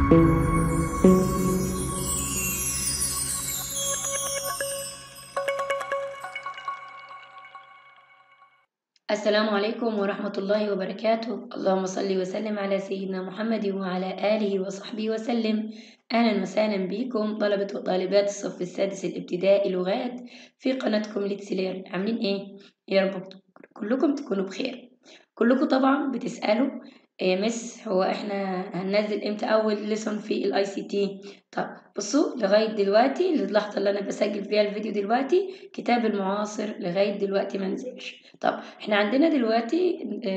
السلام عليكم ورحمة الله وبركاته اللهم صل وسلم على سيدنا محمد وعلى آله وصحبه وسلم أهلا وسهلا بكم طلبة وطالبات الصف السادس الابتدائي لغات في قناتكم ليتسلير عاملين إيه؟ يا رب كلكم تكونوا بخير كلكم طبعا بتسألوا يا مس هو احنا هننزل امتى اول ليسون في الاي سي تي طب بصوا لغايه دلوقتي اللحظه اللي انا بسجل فيها الفيديو دلوقتي كتاب المعاصر لغايه دلوقتي ما نزلش طب احنا عندنا دلوقتي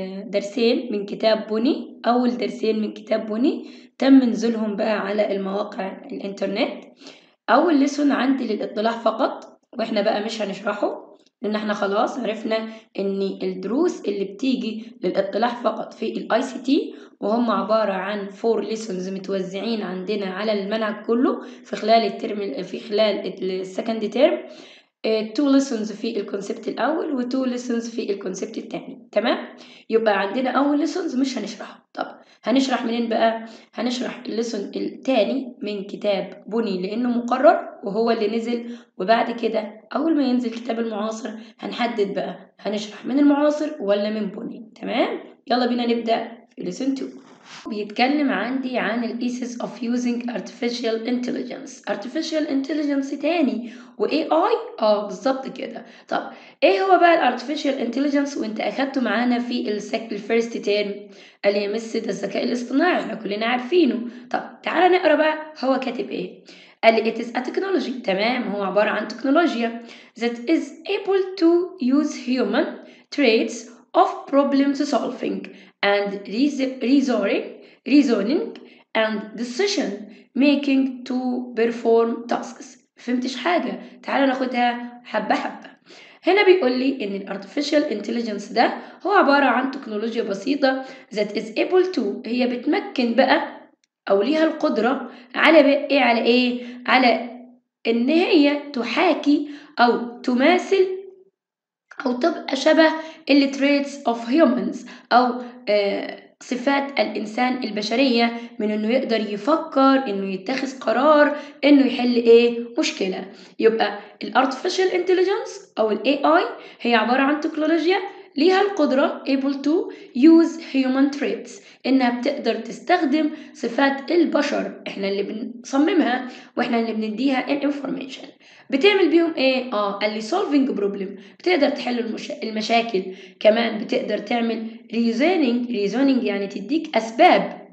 درسين من كتاب بني اول درسين من كتاب بني تم نزولهم بقى على المواقع الانترنت اول ليسون عندي للاطلاع فقط واحنا بقى مش هنشرحه لان احنا خلاص عرفنا ان الدروس اللي بتيجي للاطلاع فقط في الاي سي تي وهم عباره عن فور ليسونز متوزعين عندنا على المنهج كله في خلال الترم في خلال السكند تيرم تو ليسونز في الكونسبت الاول وتو ليسونز في الكونسبت الثاني تمام يبقى عندنا اول ليسونز مش هنشرحه طب هنشرح منين بقى هنشرح الليسون الثاني من كتاب بني لانه مقرر وهو اللي نزل وبعد كده اول ما ينزل كتاب المعاصر هنحدد بقى هنشرح من المعاصر ولا من بني تمام يلا بينا نبدا في ليسون 2 بيتكلم عندي عن ال pieces of using artificial intelligence artificial intelligence تاني و AI اه بالظبط كده طب ايه هو بقى ال artificial intelligence وانت اخدته معانا في السك الفيرست تيرم قال لي يا مس ده الذكاء الاصطناعي احنا كلنا عارفينه طب تعالى نقرا بقى هو كاتب ايه قال لي it is a technology تمام هو عبارة عن تكنولوجيا that is able to use human traits of problem solving and reasoning, reasoning and decision making to perform tasks فهمتش حاجة تعالوا ناخدها حبة حبة هنا بيقول لي ان الارتفيشال انتليجنس ده هو عبارة عن تكنولوجيا بسيطة that is able to هي بتمكن بقى او ليها القدرة على بقى ايه على ايه على ان هي تحاكي او تماثل او تبقى شبه ال traits of humans او آه صفات الإنسان البشرية من إنه يقدر يفكر إنه يتخذ قرار إنه يحل إيه مشكلة يبقى ال artificial intelligence أو ال AI هي عبارة عن تكنولوجيا ليها القدرة able to use human traits إنها بتقدر تستخدم صفات البشر إحنا اللي بنصممها وإحنا اللي بنديها الانفورميشن بتعمل بيهم ايه اه قال لي solving problem بتقدر تحل المش... المشاكل كمان بتقدر تعمل reasoning reasoning يعني تديك اسباب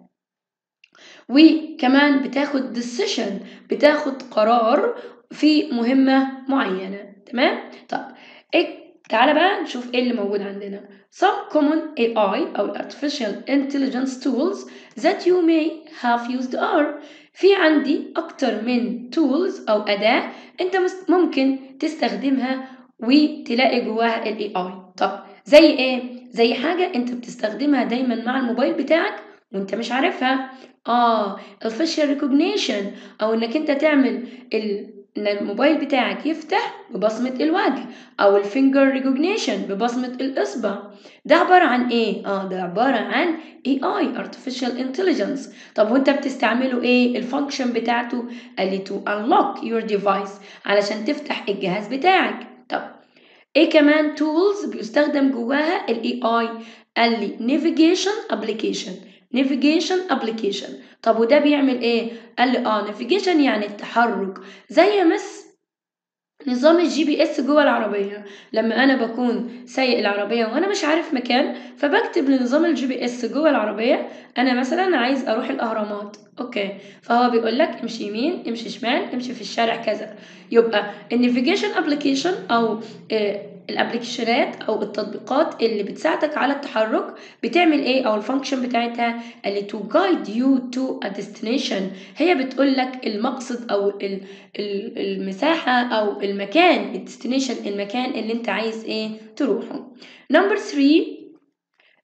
وكمان بتاخد decision بتاخد قرار في مهمة معينة تمام طب إيه تعالى بقى نشوف ايه اللي موجود عندنا some common AI أو artificial intelligence tools that you may have used are في عندي أكتر من tools أو أداة أنت ممكن تستخدمها وتلاقي جواها ال AI طب زي إيه؟ زي حاجة أنت بتستخدمها دايما مع الموبايل بتاعك وأنت مش عارفها آه الفيشل recognition أو إنك أنت تعمل ال ان الموبايل بتاعك يفتح ببصمة الوجه او الفينجر ريكوجنيشن ببصمة الاصبع ده عبارة عن ايه؟ اه ده عبارة عن AI Artificial Intelligence طب وانت بتستعمله ايه؟ الفانكشن بتاعته قال لي to unlock your device علشان تفتح الجهاز بتاعك طب ايه كمان tools بيستخدم جواها ال AI قال لي navigation application navigation application طب وده بيعمل ايه قال لي اه navigation يعني التحرك زي مس نظام الجي بي اس جوه العربيه لما انا بكون سايق العربيه وانا مش عارف مكان فبكتب لنظام الجي بي اس جوه العربيه انا مثلا عايز اروح الاهرامات اوكي فهو بيقول لك امشي يمين امشي شمال امشي في الشارع كذا يبقى النافيجيشن ابلكيشن او آه الابلكيشنات او التطبيقات اللي بتساعدك على التحرك بتعمل ايه او الفانكشن بتاعتها اللي to guide you to a destination هي بتقول لك المقصد او ال ال المساحه او المكان الديستنيشن المكان اللي انت عايز ايه تروحه نمبر 3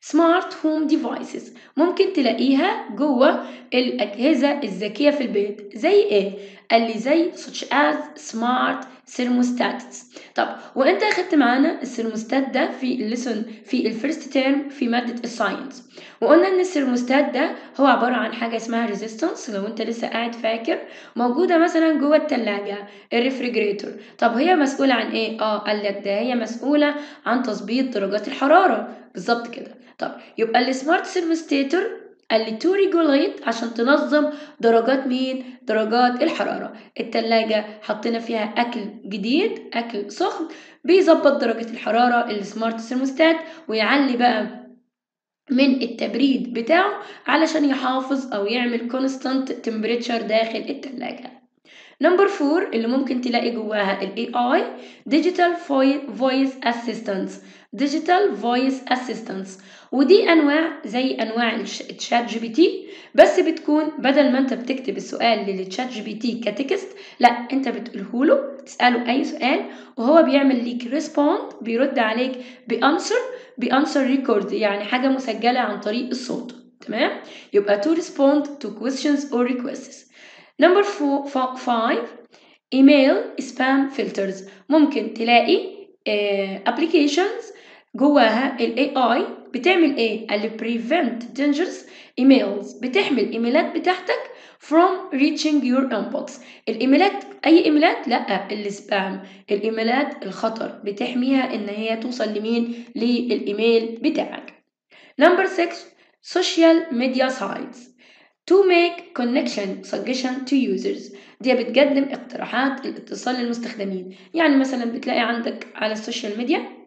سمارت هوم ديفايسز ممكن تلاقيها جوه الأجهزة الذكية في البيت زي إيه؟ قال لي زي such as smart thermostats طب وانت اخدت معانا الثرموستات ده في الليسون في الفيرست تيرم في مادة الساينس وقلنا ان الثرموستات ده هو عبارة عن حاجة اسمها ريزيستنس لو انت لسه قاعد فاكر موجودة مثلا جوه التلاجة الريفريجريتور طب هي مسؤولة عن ايه؟ اه قال لك ده هي مسؤولة عن تظبيط درجات الحرارة بالظبط كده طب يبقى السمارت ثيرموستاتور قال لي تو ريجوليت عشان تنظم درجات مين؟ درجات الحرارة التلاجة حطينا فيها أكل جديد أكل سخن بيظبط درجة الحرارة السمارت ثيرموستات ويعلي بقى من التبريد بتاعه علشان يحافظ أو يعمل كونستانت تمبريتشر داخل التلاجة نمبر فور اللي ممكن تلاقي جواها ال AI Digital Voice Assistance Digital Voice Assistance ودي انواع زي انواع الشات جي بي تي بس بتكون بدل ما انت بتكتب السؤال للتشات جي بي تي كتكست لا انت بتقوله له تساله اي سؤال وهو بيعمل ليك ريسبوند بيرد عليك بانسر بانسر ريكورد يعني حاجه مسجله عن طريق الصوت تمام يبقى to respond to questions or requests number four, five email spam filters ممكن تلاقي uh, applications جواها ال AI بتعمل ايه؟ قال لي prevent dangerous emails بتحمي الايميلات بتاعتك from reaching your inbox الايميلات اي ايميلات لا السبام الايميلات الخطر بتحميها ان هي توصل لمين للايميل بتاعك number 6 social media sites to make connection suggestion to users دي بتقدم اقتراحات الاتصال للمستخدمين يعني مثلا بتلاقي عندك على السوشيال ميديا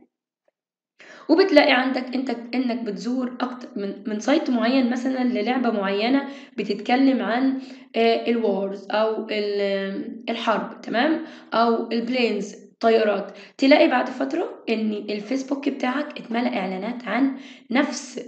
وبتلاقي عندك انت انك بتزور اكتر من من سايت معين مثلا للعبه معينه بتتكلم عن الوارز او الحرب تمام او البلينز طيارات تلاقي بعد فتره ان الفيسبوك بتاعك اتملى اعلانات عن نفس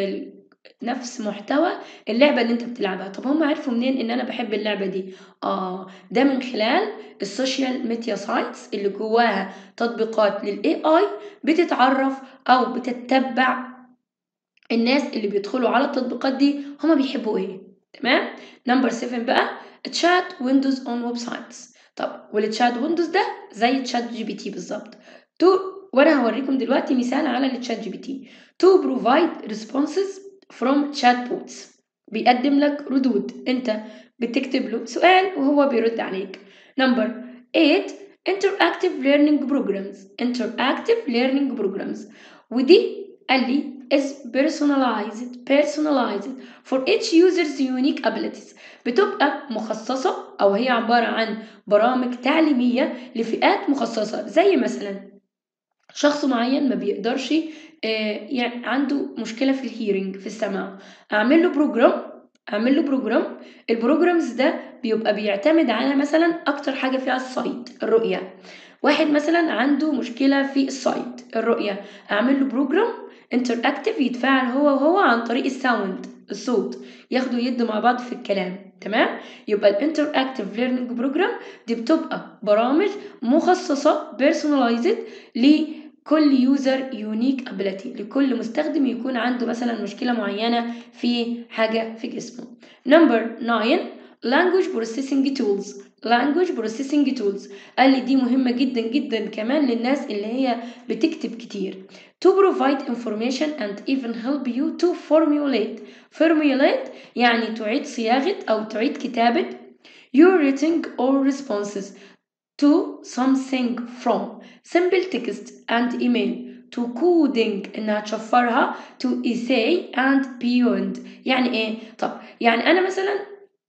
نفس محتوى اللعبه اللي انت بتلعبها طب هم عرفوا منين ان انا بحب اللعبه دي اه ده من خلال السوشيال ميديا سايتس اللي جواها تطبيقات للاي اي بتتعرف او بتتبع الناس اللي بيدخلوا على التطبيقات دي هما بيحبوا ايه تمام نمبر 7 بقى تشات ويندوز اون ويب سايتس طب والتشات ويندوز ده زي تشات جي بي تي بالظبط تو وانا هوريكم دلوقتي مثال على التشات جي بي تي تو بروفايد ريسبونسز from chatbots بيقدم لك ردود انت بتكتب له سؤال وهو بيرد عليك نمبر 8 interactive learning programs interactive learning programs ودي قال لي is personalized personalized for each user's unique abilities بتبقى مخصصة أو هي عبارة عن برامج تعليمية لفئات مخصصة زي مثلا شخص معين ما بيقدرش يعني عنده مشكلة في الهيرنج في السمع أعمل له بروجرام أعمل له بروجرام البروجرامز ده بيبقى بيعتمد على مثلا أكتر حاجة فيها السايت الرؤية واحد مثلا عنده مشكلة في السايت الرؤية أعمل له بروجرام انتراكتيف يتفاعل هو وهو عن طريق الساوند الصوت ياخدوا يد مع بعض في الكلام تمام يبقى الانتراكتيف ليرنينج بروجرام دي بتبقى برامج مخصصة بيرسوناليزد لكل يوزر يونيك ابيليتي لكل مستخدم يكون عنده مثلا مشكلة معينة في حاجة في جسمه نمبر 9 language processing tools language processing tools قال لي دي مهمة جدا جدا كمان للناس اللي هي بتكتب كتير to provide information and even help you to formulate formulate يعني تعيد صياغة أو تعيد كتابة your writing or responses to something from simple text and email to coding إنها تشفرها to essay and beyond يعني إيه؟ طب يعني أنا مثلا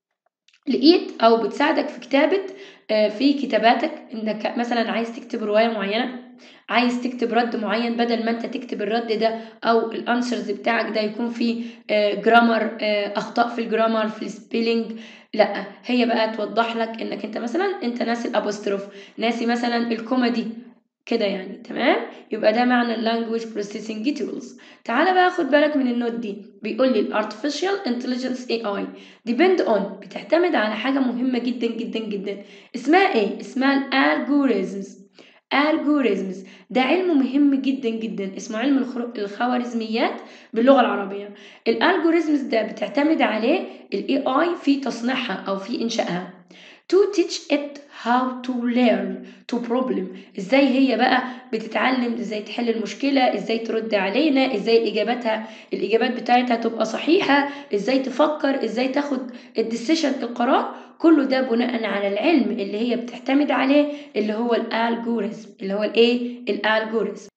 لقيت او بتساعدك في كتابه في كتاباتك انك مثلا عايز تكتب روايه معينه عايز تكتب رد معين بدل ما انت تكتب الرد ده او الانسرز بتاعك ده يكون فيه جرامر اخطاء في الجرامر في السبيلنج لا هي بقى توضح لك انك انت مثلا انت ناسي الابوستروف ناسي مثلا الكوميدي كده يعني تمام يبقى ده معنى اللانجوج بروسيسنج تولز تعالى بقى خد بالك من النوت دي بيقول لي الارتفيشال انتليجنس اي اي ديبند اون بتعتمد على حاجه مهمه جدا جدا جدا اسمها ايه اسمها الالجوريزمز algorithms ده علم مهم جدا جدا اسمه علم الخر- الخوارزميات باللغة العربية الالجوريزمز ده بتعتمد عليه الاي اي في تصنيعها او في انشائها to teach it how to learn to problem ازاي هي بقى بتتعلم ازاي تحل المشكلة ازاي ترد علينا ازاي اجاباتها الاجابات بتاعتها تبقى صحيحة ازاي تفكر ازاي تاخد الديسيشن القرار كله ده بناء على العلم اللي هي بتعتمد عليه اللي هو الالجوريزم اللي هو الايه الالجوريزم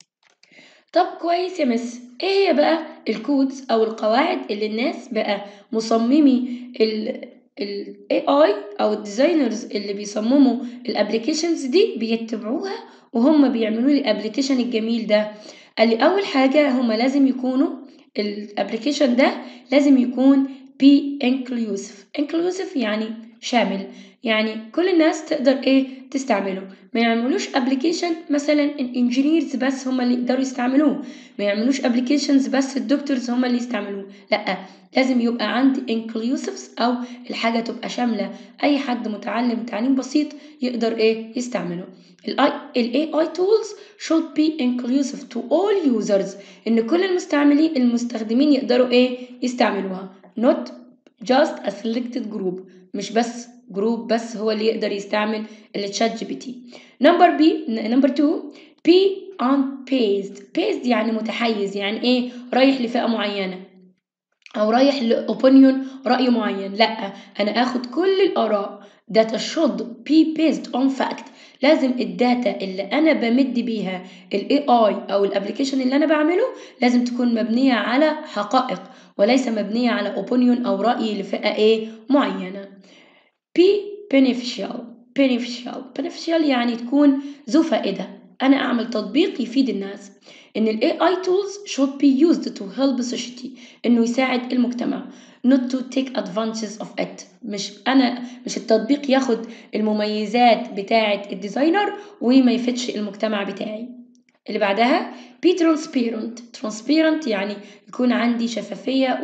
طب كويس يا مس ايه هي بقى الكودز او القواعد اللي الناس بقى مصممي ال ال AI او الديزاينرز اللي بيصمموا الابليكيشنز دي بيتبعوها وهم بيعملوا لي الابليكيشن الجميل ده قال لي اول حاجه هم لازم يكونوا الابليكيشن ده لازم يكون be inclusive inclusive يعني شامل يعني كل الناس تقدر ايه تستعمله ما يعملوش ابلكيشن مثلا الانجينيرز بس هم اللي يقدروا يستعملوه ما يعملوش ابلكيشنز بس الدكتورز هم اللي يستعملوي لا لازم يبقى عندي inclusives او الحاجه تبقى شامله اي حد متعلم تعليم بسيط يقدر ايه يستعمله الاي اي tools should be inclusive to all users ان كل المستعملين المستخدمين يقدروا ايه يستعملوها not just a selected group مش بس جروب بس هو اللي يقدر يستعمل التشات جي بي تي نمبر بي نمبر 2 بي on based based يعني متحيز يعني ايه رايح لفئة معينة او رايح لاوبينيون رأي معين لا انا اخد كل الاراء data should be based on fact لازم الداتا اللي انا بمد بيها الاي اي او الابلكيشن اللي انا بعمله لازم تكون مبنيه على حقائق وليس مبنيه على اوبينيون او راي لفئه ايه معينه P beneficial beneficial beneficial يعني تكون ذو فائدة أنا أعمل تطبيق يفيد الناس إن ال AI tools should be used to help society إنه يساعد المجتمع not to take advantages of it مش أنا مش التطبيق ياخد المميزات بتاعة الديزاينر وما يفيدش المجتمع بتاعي اللي بعدها be transparent transparent يعني يكون عندي شفافية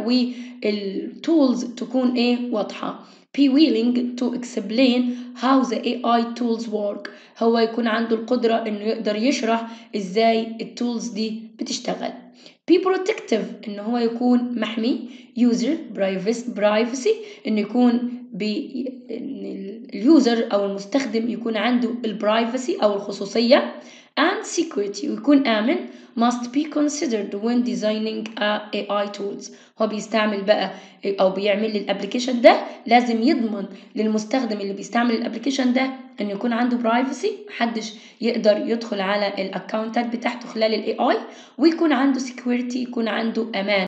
والتولز تكون ايه واضحة be willing to explain how the AI tools work هو يكون عنده القدرة انه يقدر يشرح ازاي التولز دي بتشتغل be protective ان هو يكون محمي user privacy privacy انه يكون بي اليوزر او المستخدم يكون عنده البرايفسي او الخصوصية and security ويكون آمن must be considered when designing a AI tools هو بيستعمل بقى أو بيعمل لي الابلكيشن ده لازم يضمن للمستخدم اللي بيستعمل الابلكيشن ده إنه يكون عنده برايفسي محدش يقدر يدخل على الأكونتات بتاعته خلال الاي اي ويكون عنده security يكون عنده أمان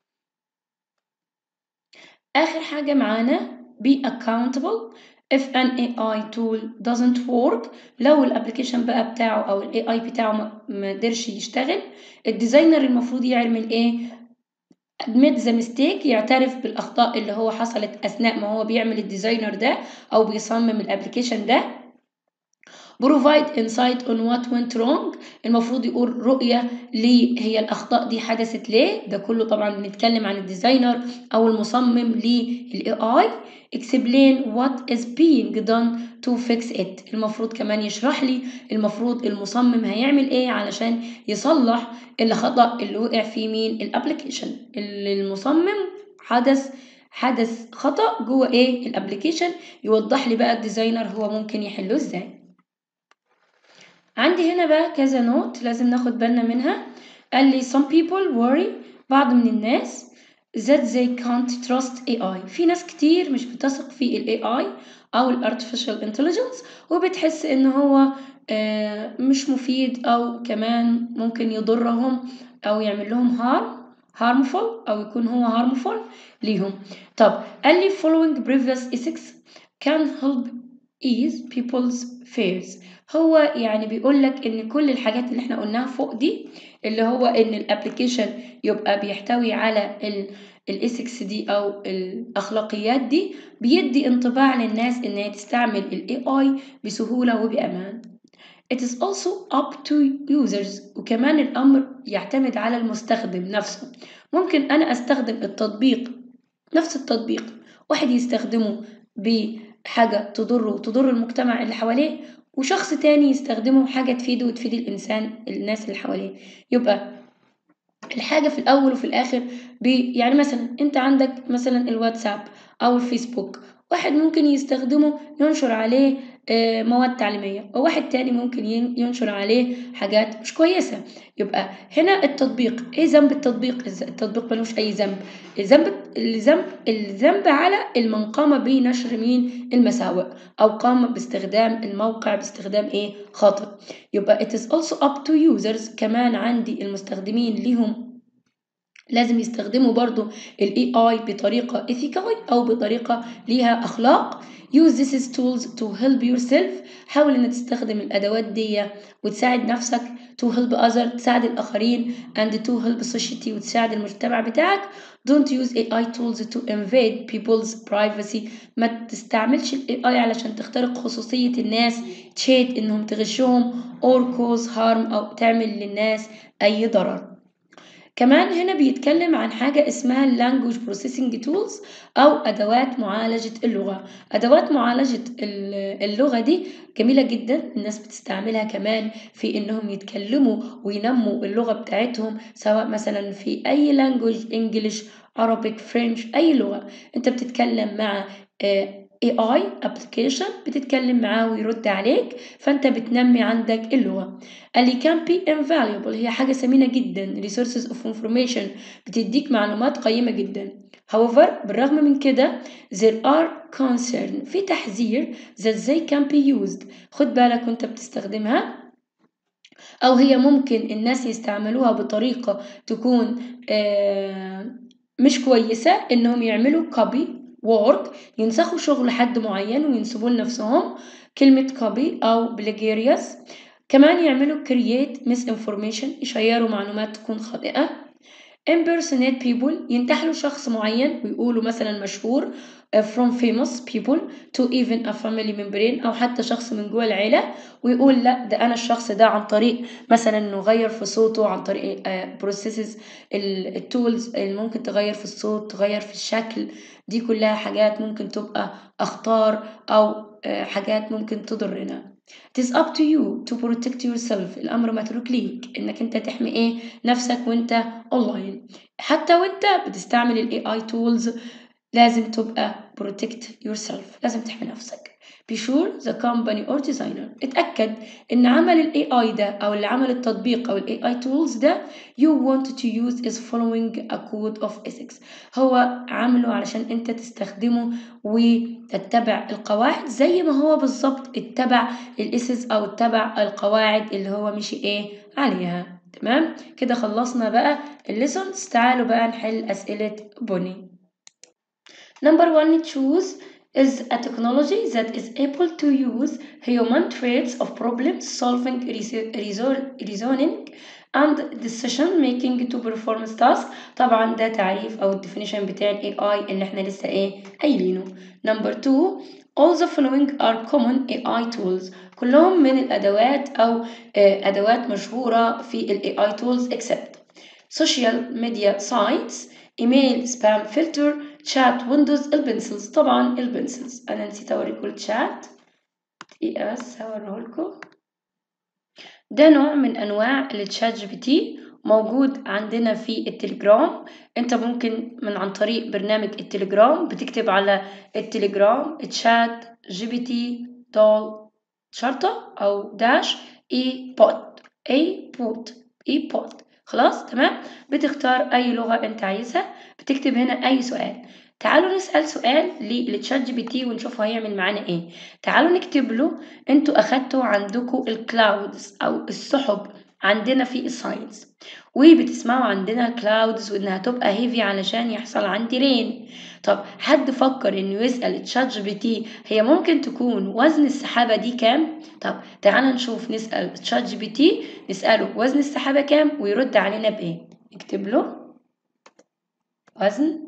آخر حاجة معانا be accountable if an AI tool doesn't work لو الابلكيشن بقى بتاعه او الاي اي بتاعه ما قدرش يشتغل الديزاينر المفروض يعمل ايه admit the mistake يعترف بالاخطاء اللي هو حصلت اثناء ما هو بيعمل الديزاينر ده او بيصمم الابلكيشن ده provide insight on what went wrong المفروض يقول رؤية ليه هي الأخطاء دي حدثت ليه ده كله طبعا بنتكلم عن الديزاينر أو المصمم لل AI explain what is being done to fix it المفروض كمان يشرح لي المفروض المصمم هيعمل ايه علشان يصلح الخطأ اللي وقع فيه مين الابلكيشن اللي المصمم حدث حدث خطأ جوه ايه الابلكيشن يوضح لي بقى الديزاينر هو ممكن يحله ازاي عندي هنا بقى كذا نوت لازم ناخد بالنا منها قال لي some people worry بعض من الناس that they can't trust AI في ناس كتير مش بتثق في ال AI أو ال artificial intelligence وبتحس إن هو آه مش مفيد أو كمان ممكن يضرهم أو يعمل لهم harm harmful أو يكون هو harmful ليهم طب قال لي following previous ethics can help ease people's fears هو يعني بيقول لك ان كل الحاجات اللي احنا قلناها فوق دي اللي هو ان الابلكيشن يبقى بيحتوي على الايثكس دي او الاخلاقيات دي بيدي انطباع للناس ان هي تستعمل الاي اي بسهوله وبامان It is also up to users وكمان الأمر يعتمد على المستخدم نفسه ممكن أنا أستخدم التطبيق نفس التطبيق واحد يستخدمه بحاجة تضره وتضر المجتمع اللي حواليه وشخص تاني يستخدمه حاجة تفيده وتفيد الإنسان الناس اللي حواليه يبقى الحاجة في الأول وفي الآخر بي يعني مثلا أنت عندك مثلا الواتساب أو الفيسبوك واحد ممكن يستخدمه ينشر عليه آه، مواد تعليمية وواحد تاني ممكن ين- ينشر عليه حاجات مش كويسة يبقى هنا التطبيق ايه ذنب التطبيق الز- التطبيق ملوش أي ذنب الذنب الذنب الذنب على المن قام بنشر مين المساوئ أو قام باستخدام الموقع باستخدام ايه خاطئ يبقى it is also up to users كمان عندي المستخدمين ليهم لازم يستخدموا برضو ال AI بطريقة ethical أو بطريقة ليها أخلاق use these tools to help yourself حاول إن تستخدم الأدوات دي وتساعد نفسك to help other تساعد الآخرين and to help society وتساعد المجتمع بتاعك don't use AI tools to invade people's privacy ما تستعملش ال AI علشان تخترق خصوصية الناس تشيت إنهم تغشهم or cause harm أو تعمل للناس أي ضرر كمان هنا بيتكلم عن حاجة اسمها language processing tools أو أدوات معالجة اللغة أدوات معالجة ال- اللغة دي جميلة جدا الناس بتستعملها كمان في إنهم يتكلموا وينموا اللغة بتاعتهم سواء مثلا في أي language English Arabic French أي لغة أنت بتتكلم مع آه، AI application بتتكلم معاه ويرد عليك فأنت بتنمي عندك اللغة اللي can be invaluable هي حاجة ثمينة جدا resources of information بتديك معلومات قيمة جدا however بالرغم من كده there are concern في تحذير that they can be used خد بالك وانت بتستخدمها أو هي ممكن الناس يستعملوها بطريقة تكون آه، مش كويسة إنهم يعملوا copy work ينسخوا شغل حد معين وينسبوه لنفسهم كلمة copy أو plagiarious كمان يعملوا create misinformation يشيروا معلومات تكون خاطئة impersonate people ينتحلوا شخص معين ويقولوا مثلا مشهور uh, from famous people to even a family member أو حتى شخص من جوه العيلة ويقول لا ده أنا الشخص ده عن طريق مثلا إنه غير في صوته عن طريق uh, processes التولز اللي ممكن تغير في الصوت تغير في الشكل دي كلها حاجات ممكن تبقى أخطار أو uh, حاجات ممكن تضرنا It is up to you to protect yourself الأمر متروك ليك إنك أنت تحمي إيه نفسك وأنت أونلاين حتى وأنت بتستعمل ال AI tools لازم تبقى protect yourself لازم تحمي نفسك be sure the company or designer اتأكد إن عمل ال AI ده أو اللي عمل التطبيق أو ال AI tools ده you want to use is following a code of ethics هو عامله علشان أنت تستخدمه وتتبع القواعد زي ما هو بالظبط اتبع الاسس أو اتبع القواعد اللي هو مشي إيه عليها تمام كده خلصنا بقى الليسونز تعالوا بقى نحل أسئلة بني Number one choose is a technology that is able to use human traits of problem solving, reasoning and decision making to perform task طبعا ده تعريف أو الديفينيشن بتاع ال AI اللي احنا لسه ايه قايلينه. Number two all the following are common AI tools كلهم من الأدوات أو أدوات مشهورة في ال AI tools except social media sites ايميل سبام فلتر شات ويندوز البنسلز طبعا البنسلز انا نسيت اوريكم الشات دقيقة بس هوريهولكم ده نوع من انواع التشات جي بي تي موجود عندنا في التليجرام انت ممكن من عن طريق برنامج التليجرام بتكتب على التليجرام تشات جي بي تي دول شرطة او داش اي بوت اي بوت اي بوت خلاص تمام بتختار اي لغه انت عايزها بتكتب هنا اي سؤال تعالوا نسال سؤال للتشات جي بي تي ونشوف هيعمل معانا ايه تعالوا نكتب له انتوا اخدتوا عندكم الكلاودز او السحب عندنا في الساينس وبتسمعوا عندنا كلاودز وانها تبقى هيفي علشان يحصل عندي رين طب حد فكر انه يسال تشات جي بي تي هي ممكن تكون وزن السحابه دي كام طب تعالى نشوف نسال تشات جي بي تي نساله وزن السحابه كام ويرد علينا بايه نكتب له وزن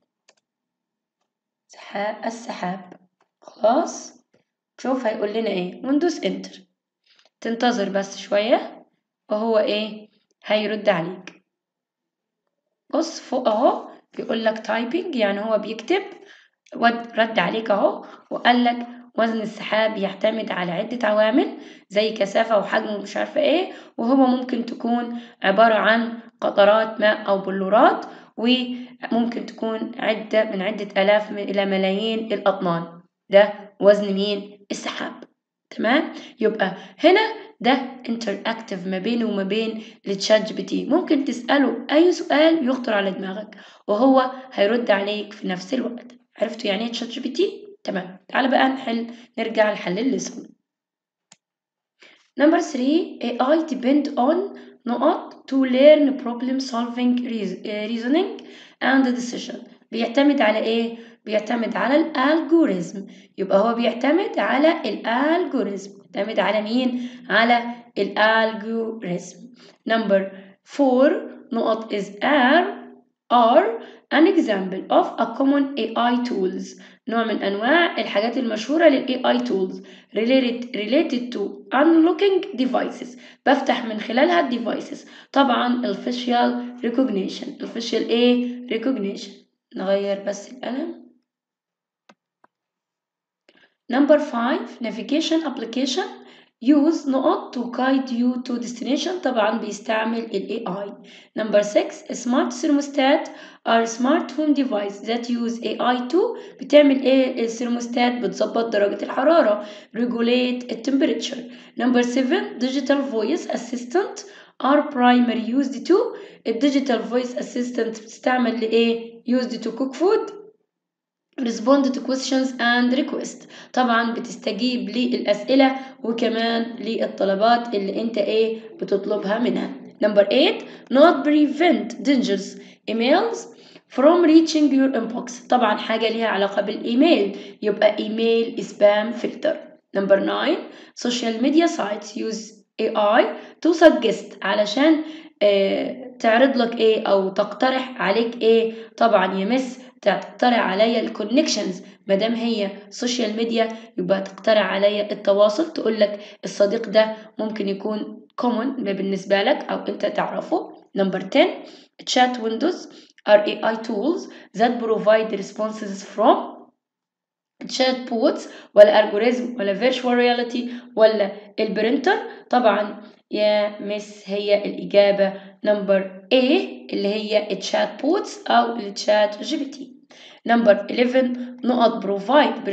سحاب السحاب خلاص شوف هيقول لنا ايه وندوس انتر تنتظر بس شويه وهو ايه هيرد عليك بص فوق اهو بيقول لك تايبنج يعني هو بيكتب رد عليك اهو وقال لك وزن السحاب بيعتمد على عدة عوامل زي كثافة وحجم ومش عارفة ايه وهو ممكن تكون عبارة عن قطرات ماء أو بلورات وممكن تكون عدة من عدة آلاف إلى ملايين الأطنان ده وزن مين؟ السحاب تمام؟ يبقى هنا ده انتراكتيف ما بينه وما بين التشات جي بي تي ممكن تسأله أي سؤال يخطر على دماغك وهو هيرد عليك في نفس الوقت عرفتوا يعني ايه تشات جي بي تي؟ تمام تعال بقى نحل نرجع لحل الليسون Number 3 AI depend on نقط to learn problem solving reasoning and decision بيعتمد على ايه؟ بيعتمد على الالجوريزم يبقى هو بيعتمد على الالجوريزم بيعتمد على مين؟ على الالجوريزم Number 4 نقط is are are an example of a common AI tools نوع من أنواع الحاجات المشهورة لل AI tools related, related to unlocking devices بفتح من خلالها ال devices طبعا ال facial recognition ال facial ايه recognition نغير بس القلم number 5 navigation application use نقط to guide you to destination طبعا بيستعمل ال AI number 6 smart thermostat are smart home device that use AI to بتعمل ايه الثرموستات بتظبط درجة الحرارة regulate the temperature number 7 digital voice assistant are primary used to الديجيتال voice assistant بتستعمل لإيه used to cook food respond to questions and request طبعا بتستجيب للأسئلة وكمان للطلبات اللي انت ايه بتطلبها منها number 8 not prevent dangerous emails from reaching your inbox طبعا حاجة ليها علاقة بالإيميل يبقى إيميل spam filter number 9 social media sites use AI to suggest علشان اه تعرض لك ايه او تقترح عليك ايه طبعا يمس تقترح عليا الكونكشنز ما دام هي سوشيال ميديا يبقى تقترح عليا التواصل تقول لك الصديق ده ممكن يكون كومون بالنسبه لك او انت تعرفه نمبر 10 chat windows are AI tools that provide responses from chat bots ولا algorithm ولا virtual reality ولا البرينتر طبعا يا مس هي الإجابة نمبر A اللي هي الشات بوتس أو الشات جي بي تي نمبر 11 نقط provide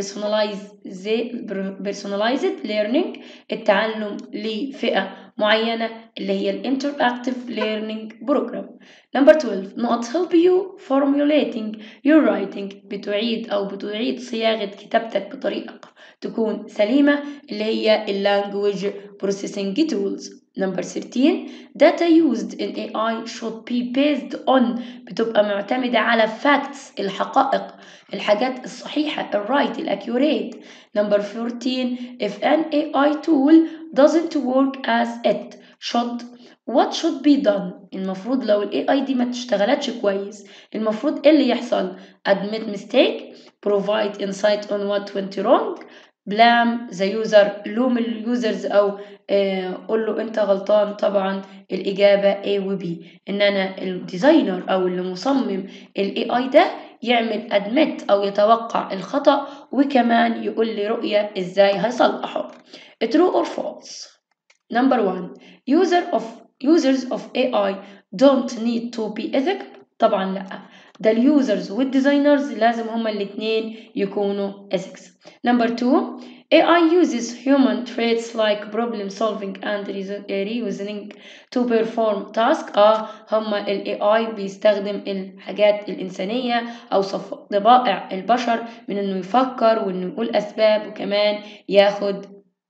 personalized learning التعلم لفئة معينة اللي هي الانتراكتيف ليرنينج بروجرام نمبر 12 نقط help you formulating your writing بتعيد أو بتعيد صياغة كتابتك بطريقة تكون سليمة اللي هي اللانجوج processing tools Number 13 data used in AI should be based on بتبقى معتمدة على facts الحقائق الحاجات الصحيحة الرايت الأكيوريت Number 14 if an AI tool doesn't work as it should what should be done المفروض لو ال AI دي ما تشتغلتش كويس المفروض ايه اللي يحصل admit mistake provide insight on what went wrong بلام ذا يوزر لوم اليوزرز او آه قول له انت غلطان طبعا الاجابه A و B ان انا الديزاينر او اللي مصمم الاي اي ده يعمل ادمت او يتوقع الخطا وكمان يقول لي رؤيه ازاي هيصلحه true or false number one user of users of AI don't need to be ethical طبعا لا ده اليوزرز والديزاينرز لازم هما الاثنين يكونوا ethics number two AI uses human traits like problem solving and reasoning to perform task اه هما ال AI بيستخدم الحاجات الإنسانية أو طبائع البشر من إنه يفكر وإنه يقول أسباب وكمان ياخد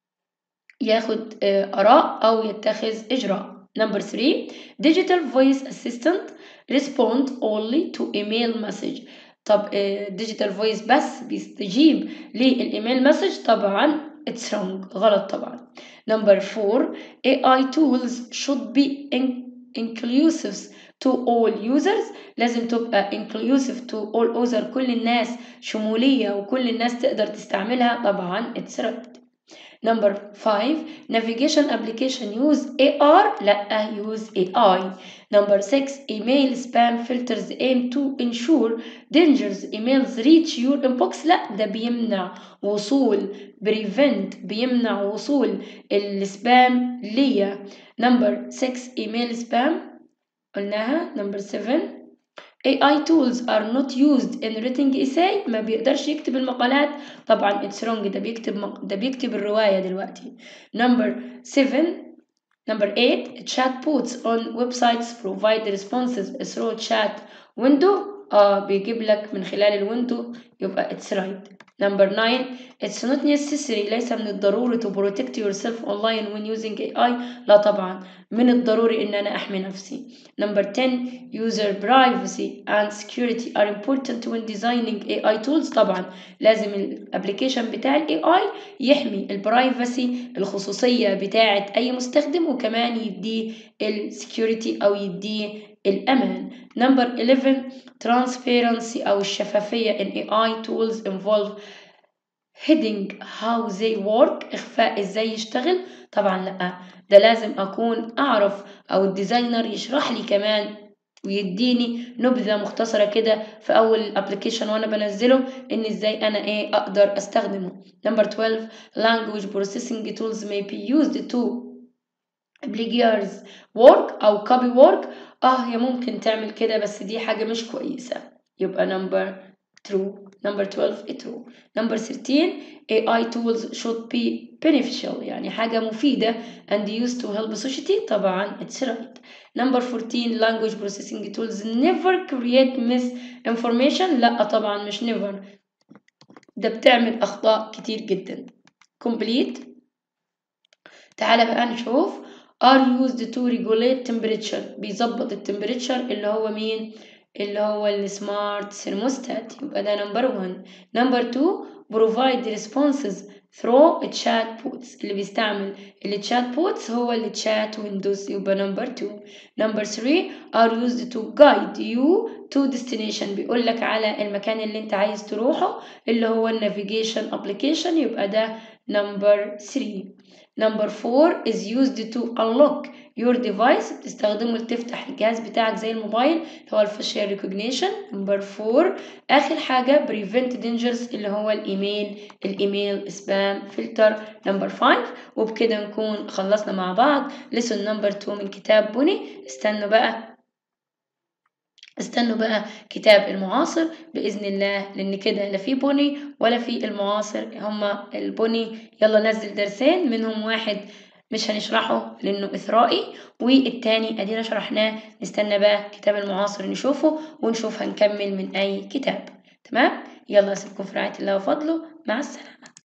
ياخد آراء أو يتخذ إجراء number three digital voice assistant respond only to email message طب digital voice بس بيستجيب للإيميل مسج طبعا it's wrong غلط طبعا number four AI tools should be inclusive to all users لازم تبقى inclusive to all users كل الناس شمولية وكل الناس تقدر تستعملها طبعا it's right number 5 navigation application use AR لا use AI number 6 email spam filters aim to ensure dangerous emails reach your inbox لا ده بيمنع وصول prevent بيمنع وصول السبام ليا number 6 email spam قلناها number 7 AI tools are not used in writing essay ما بيقدرش يكتب المقالات طبعا it's wrong ده بيكتب مق... ده بيكتب الرواية دلوقتي number 7 number 8 chatbots on websites provide responses through chat window اه بيجيب لك من خلال الويندو يبقى it's right number 9 it's not necessary ليس من الضروري to protect yourself online when using AI لا طبعا من الضروري ان انا احمي نفسي number 10 user privacy and security are important when designing AI tools طبعا لازم الابلكيشن بتاع الاي اي يحمي البرايفسي الخصوصية بتاعة اي مستخدم وكمان يديه السكيورتي او يديه الأمان number 11 transparency أو الشفافية in AI tools involve hiding how they work إخفاء إزاي يشتغل طبعا لأ ده لازم أكون أعرف أو الديزاينر يشرح لي كمان ويديني نبذة مختصرة كده في أول الابلكيشن وأنا بنزله إن إزاي أنا إيه أقدر أستخدمه number 12 language processing tools may be used to plagiarize work أو copy work اه هي ممكن تعمل كده بس دي حاجة مش كويسة يبقى number true number 12 true number 13 AI tools should be beneficial يعني حاجة مفيدة and used to help society طبعا it's right number 14 language processing tools never create misinformation لا طبعا مش never ده بتعمل أخطاء كتير جدا complete تعالى بقى نشوف are used to regulate temperature بيظبط التمبريتشر اللي هو مين اللي هو السمارت ثيرموستات يبقى ده نمبر 1 نمبر 2 provide responses through chat bots اللي بيستعمل الشات بوتس هو الشات ويندوز يبقى نمبر 2 نمبر 3 are used to guide you to destination بيقول لك على المكان اللي انت عايز تروحه اللي هو النافيجيشن ابلكيشن يبقى ده نمبر 3 Number four is used to unlock your device بتستخدمه لتفتح الجهاز بتاعك زي الموبايل اللي هو الفاشيال ريكوجنيشن نمبر فور آخر حاجة prevent dangers اللي هو الإيميل الإيميل سبام فلتر نمبر فايف وبكده نكون خلصنا مع بعض lesson نمبر 2 من كتاب بني استنوا بقى استنوا بقى كتاب المعاصر بإذن الله لأن كده لا في بني ولا في المعاصر هما البني يلا نزل درسين منهم واحد مش هنشرحه لأنه إثرائي والتاني أدينا شرحناه نستنى بقى كتاب المعاصر نشوفه ونشوف هنكمل من أي كتاب تمام يلا أسيبكم في رعاية الله وفضله مع السلامة